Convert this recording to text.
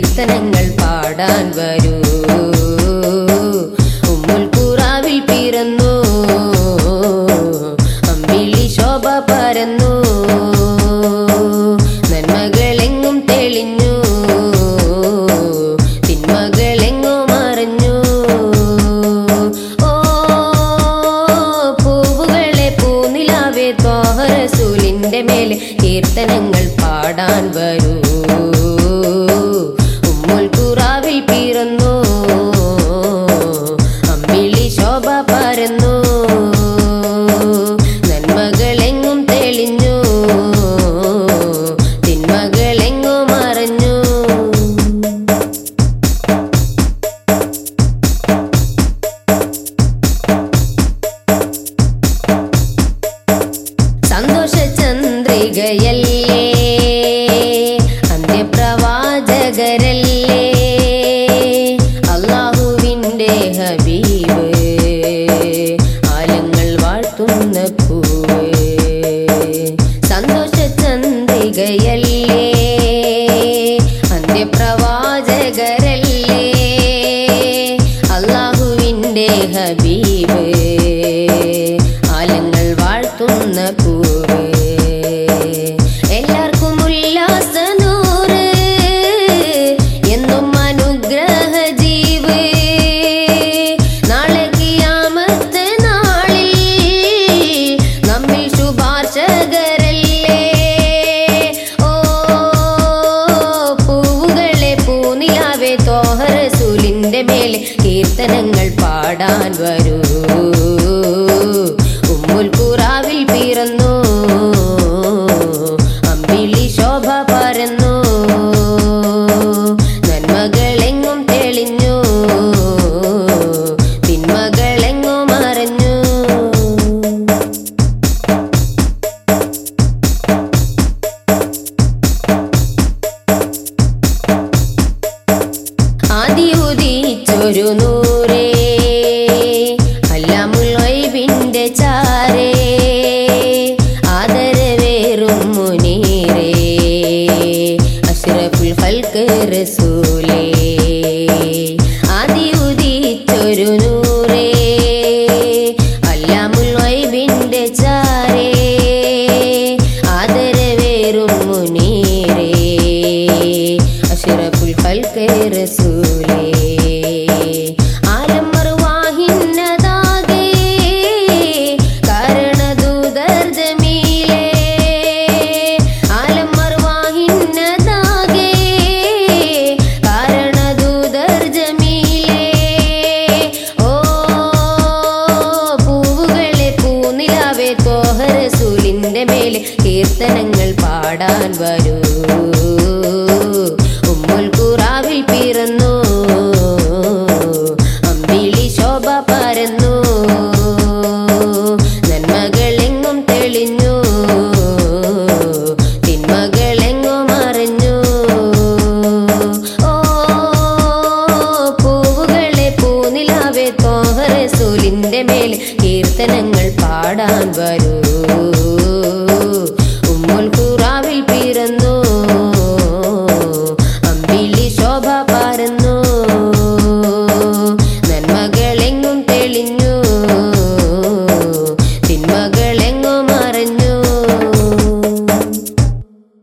കീർത്തനങ്ങൾ പാടാൻ വരൂ ഉമ്മുൽ ഖുറാവിൽ പിറന്നു അമ്പിളി ശോഭ പരന്നു നന്മകളെങ്ങും തെളിഞ്ഞു തിന്മകളെങ്ങും മറഞ്ഞു ഓ പൂവുകളെ പൂനിലാവേ തോഹറസൂലിന്റെ മേലെ കീർത്തനങ്ങൾ പാടാൻ വരൂ ഉമ്മുൽ ഖുറാവിൽ പിറന്നു അമ്പിളി ശോഭ പരന്നു നന്മകളെങ്ങും തെളിഞ്ഞു തിന്മകളെങ്ങും മറഞ്ഞു സന്തോഷ ചന്ദ്രികയല്ലേ അന്ത്യപ്രവാചകരല്ലേ അള്ളാഹുവിൻ്റെ ഹബീബ് ആലങ്ങൾ വാഴ്ത്തുന്ന പൂവ് സന്തോഷ ചന്ദ്രികയല്ലേ അന്ത്യപ്രവാചകരല്ലേ അള്ളാഹുവിൻ്റെ ഹബീബ് ആലങ്ങൾ വാഴ്ത്തുന്ന പൂവ് എല്ലാവർക്കും ഉല്ലാസ നൂറ് എന്നും അനുഗ്രഹ ജീവ് നാളെ കിയാമത്ത് നാളിൽ നമ്മിൽ ശുപാർശകരല്ലേ ഓ പൂവുകളെ പൂനിലാവേ തോഹറസൂലിന്റെ മേലെ കീർത്തനങ്ങൾ പാടാൻ വരൂ ഉമ്മുൽ ഖുറാവിൽ പിറന്നു അമ്പിളി ശോഭ പരന്നു നന്മകളെങ്ങും തെളിഞ്ഞു തിന്മകളെങ്ങും മറഞ്ഞു ആദിയുദിച്ചൊരു നൂറേ അല്ലാമുൽ ഗൈബിന്റെ ചാരേ ആദരവേറും മുനീറേ അഷ്റഫുൽ ഖൽക്ക് റസൂലേ ആദിയുദിച്ചൊരു നൂറേ അല്ലാമുൽ ഗൈബിന്റെ ചാരേ ആദരവേറും മുനീറേ അഷ്റഫുൽ ഖൽക്ക് റസൂലേ